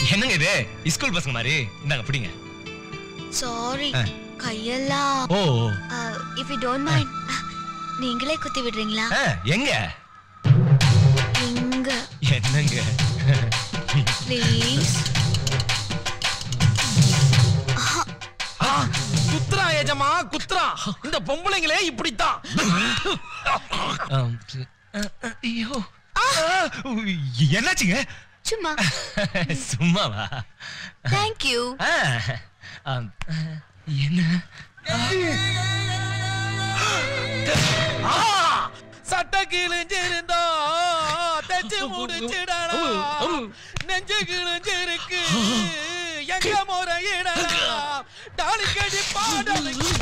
என்னங்க இது ஸ்கூல் பசங்க மாதிரி இந்தாங்க பிடிங்க சாரி ஆ. கையெல்லாம் oh if you don't mind நீங்களே குத்தி விடுறீங்களா ஆ, எங்க இங்க என்னங்க ப்ளீஸ் குத்ரா ஏஜமா குத்ரா இந்த பொம்பளைங்களே இப்படித்தான் ஆம், சரி. அ, அ, ஐயோ ஆ, என்னாச்சுங்க சும்மா சும்மாவா தேங்க் யூ ஆ, ஆம், ஆ, என்ன ஆ, சட்டை கிழிஞ்சிருந்தா தச்சு முடிச்சிடலாம் நெஞ்சு கிழிஞ்சிருக்கு எங்க முறையிடலாம் டாலிக்கடி பாடலுக்கு